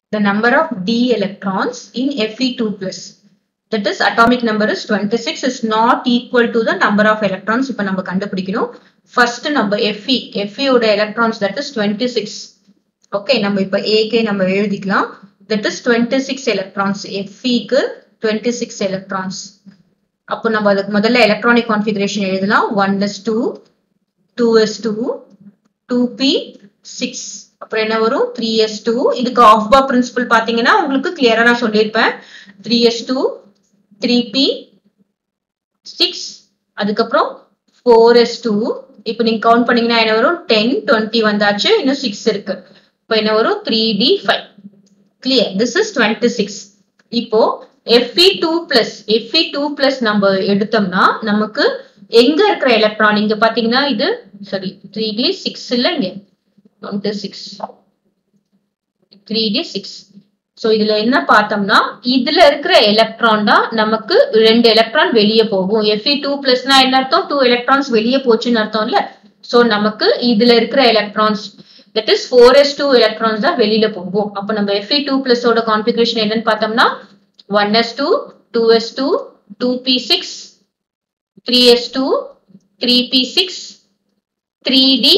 the number of d electrons in Fe2 plus. That is atomic number is 26 is not equal to the number of electrons. இப்ப நம்ம கண்டுபிடிக்கணும். First நம்ம Fe, Fe ஓட electrons that is 26. Okay, நம்ம இப்ப A க்கு நம்ம எழுதிக்கலாம். That is 26 electrons. Fe க்கு 26 electrons. அப்போ நம்ம அதுக்கு முதல்ல எலக்ட்ரானிக் கான்ஃபிகரேஷன் எழுதலாம் one s two two s two two p six அப்புறம் என்ன வரும் த்ரீ எஸ் டூ இதுக்கு ஆஃப் பா பிரின்சிபல் பாத்தீங்கன்னா உங்களுக்கு கிளியரா நான் சொல்லியிருப்பேன் three s two three p six அதுக்கப்புறம் ஃபோர் எஸ் டூ இப்போ நீங்க கவுண்ட் பண்ணீங்கன்னா என்ன வரும் டென் டுவெண்ட்டி வந்தாச்சு இன்னும் சிக்ஸ் இருக்கு இப்போ என்ன வரும் three d five clear this is twenty six இப்போ Fe two plus Fe two plus நம்ம எடுத்தோம்னா நமக்கு எங்க இருக்கிற எலக்ட்ரான் இங்க பாத்தீங்கன்னா இது சாரி த்ரீ டி சிக்ஸ் இல்ல இங்க twenty six three d six so இதுல என்ன பார்த்தோம்னா இதுல இருக்கிற எலக்ட்ரான் தான் நமக்கு ரெண்டு எலக்ட்ரான் வெளியே போகும் Fe டூ பிளஸ்னா என்ன அர்த்தம் டூ எலக்ட்ரான்ஸ் வெளியே போச்சுன்னு அர்த்தம் இல்ல ஸோ நமக்கு இதுல இருக்கிற electrons that is four s two electrons தான் வெளியில போகும் அப்ப நம்ம Fe டூ பிளஸோட கான்ஃபிகரேஷன் என்னன்னு பார்த்தோம்னா 1s2, 2s2, 2p6, 3s2, 3p6, 3d,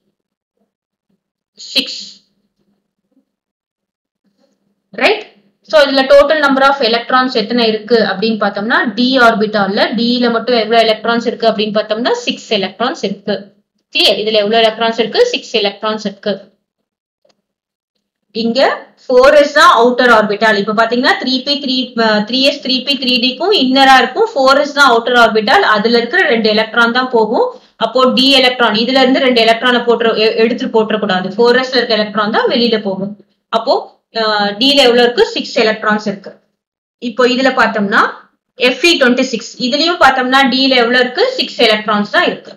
6. Right? So, இதுல total number of electrons எத்தனை இருக்கு அப்படின்னு பார்த்தோம்னா d ஆர்பிட்டால்ல d ல மட்டும் எவ்வளவு எலக்ட்ரான்ஸ் இருக்கு அப்படின்னு பார்த்தோம்னா 6 எலக்ட்ரான்ஸ் இருக்கு கிளியர் இதுல எவ்வளவு எலக்ட்ரான்ஸ் இருக்கு 6 எலக்ட்ரான்ஸ் இருக்கு இங்க ஃபோர் எஸ் தான் அவுட்டர் ஆர்பிட்டால் இப்ப பாத்தீங்கன்னா three p three three s three p three டிக்கும் இன்னரா இருக்கும் ஃபோர் எஸ் தான் அவுட்டர் ஆர்பிட்டால் அதுல இருக்கிற ரெண்டு எலக்ட்ரான் தான் போகும் அப்போ டி எலக்ட்ரான் இதுல இருந்து ரெண்டு எலக்ட்ரானை போட்டு எடுத்துட்டு போட்டுறக்கூடாது ஃபோர் எஸ்ல இருக்க எலக்ட்ரான் தான் வெளியில போகும் அப்போ டில எவ்வளவு இருக்கு சிக்ஸ் எலக்ட்ரான்ஸ் இருக்கு இப்போ இதுல பார்த்தோம்னா எஃப்இ டுவெண்ட்டி சிக்ஸ் இதுலயும் பார்த்தோம்னா டில எவ்வளவு இருக்கு சிக்ஸ் எலக்ட்ரான்ஸ் தான் இருக்கு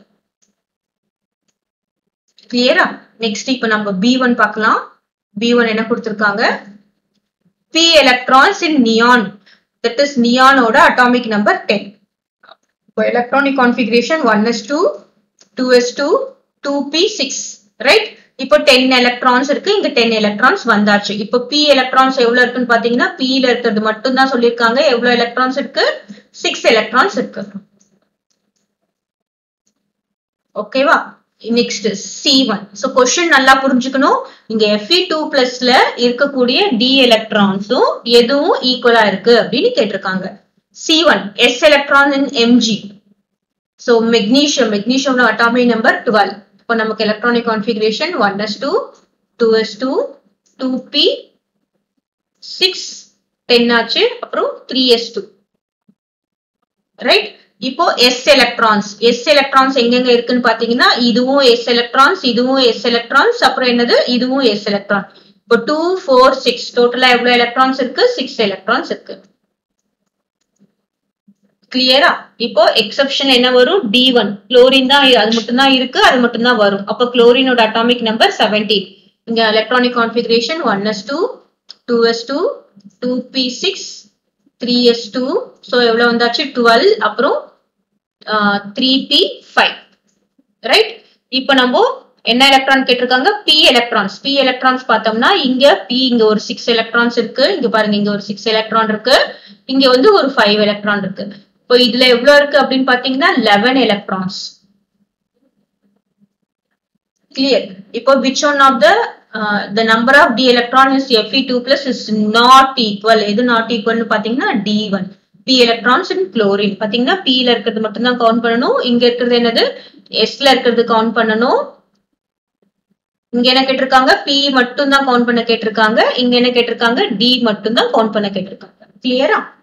கிளியரா நெக்ஸ்ட் இப்போ நம்ம பி ஒன் பார்க்கலாம் பி ஒன் என்ன கொடுத்திருக்காங்க P electrons in neon that is நியானோட அட்டாமிக் நம்பர் டென் இப்போ electronic configuration one s two two s two two p six right இப்போ டென் எலக்ட்ரான்ஸ் இருக்கு இங்க டென் எலக்ட்ரான்ஸ் வந்தாச்சு இப்போ பி எலக்ட்ரான்ஸ் எவ்வளவு இருக்குன்னு பாத்தீங்கன்னா பில இருக்கிறது மட்டும் தான் சொல்லியிருக்காங்க எவ்வளவு எலக்ட்ரான்ஸ் இருக்கு சிக்ஸ் எலக்ட்ரான்ஸ் இருக்கு ஓகேவா next C one so question நல்லா புரிஞ்சுக்கணும் இங்க எஃப்இ டூ பிளஸ்ல இருக்கக்கூடிய டி எலக்ட்ரான்ஸும் எதுவும் ஈக்குவலா இருக்கு அப்படின்னு கேட்டிருக்காங்க C one s electron in MG so magnesium மெக்னீஷியம்ல அட்டாமிக் நம்பர் டுவெல் இப்போ நமக்கு electronic configuration one s two two s two two p six ten ஆச்சு அப்புறம் த்ரீ எஸ் டூ ரைட் இப்போ எஸ் எலக்ட்ரான்ஸ் எஸ் எலக்ட்ரான்ஸ் எங்கெங்க இருக்குன்னு பாத்தீங்கன்னா இதுவும் எஸ் எலக்ட்ரான்ஸ் இதுவும் எஸ் எலக்ட்ரான்ஸ் அப்புறம் என்னது இதுவும் எஸ் எலக்ட்ரான் இப்போ டூ ஃபோர் சிக்ஸ் டோட்டலா எவ்வளவு எலக்ட்ரான்ஸ் இருக்கு சிக்ஸ் எலக்ட்ரான்ஸ் இருக்கு கிளியரா இப்போ எக்ஸப்ஷன் என்ன வரும் டி ஒன் குளோரின் தான் அது மட்டும் தான் இருக்கு அது மட்டும் தான் வரும் அப்போ குளோரினோட அட்டாமிக் நம்பர் செவன்டீன் இங்க electronic configuration one s two two s two two p six three s two so எவ்வளோ வந்தாச்சு டுவெல் அப்புறம் த்ரீ பி ஃபைவ் ரைட் இப்போ நம்ம என்ன எலக்ட்ரான் கேட்டிருக்காங்க பி எலக்ட்ரான்ஸ் பி எலக்ட்ரான்ஸ் பார்த்தோம்னா இங்க பி இங்க ஒரு சிக்ஸ் எலக்ட்ரான்ஸ் இருக்கு இங்க பாருங்க இங்க ஒரு சிக்ஸ் எலக்ட்ரான் இருக்கு இங்க வந்து ஒரு ஃபைவ் எலக்ட்ரான் இருக்கு இப்போ இதுல எவ்வளவு இருக்கு அப்படின்னு பாத்தீங்கன்னா லெவன் எலக்ட்ரான்ஸ் கிளியர் இப்போ which one of the the number of d electron is Fe two plus is not equal எது நாட் ஈக்குவல்னு பாத்தீங்கன்னா d one P electrons in chlorine பாத்தீங்கன்னா பில இருக்கிறது மட்டும் தான் கவுண்ட் பண்ணணும் இங்க இருக்கிறது என்னது எஸ்ல இருக்கிறது கவுண்ட் பண்ணணும் இங்க என்ன கேட்டிருக்காங்க பி மட்டும் தான் கவுண்ட் பண்ண கேட்டிருக்காங்க இங்க என்ன கேட்டிருக்காங்க டி மட்டும் தான் கவுண்ட் பண்ண கேட்டிருக்காங்க கிளியரா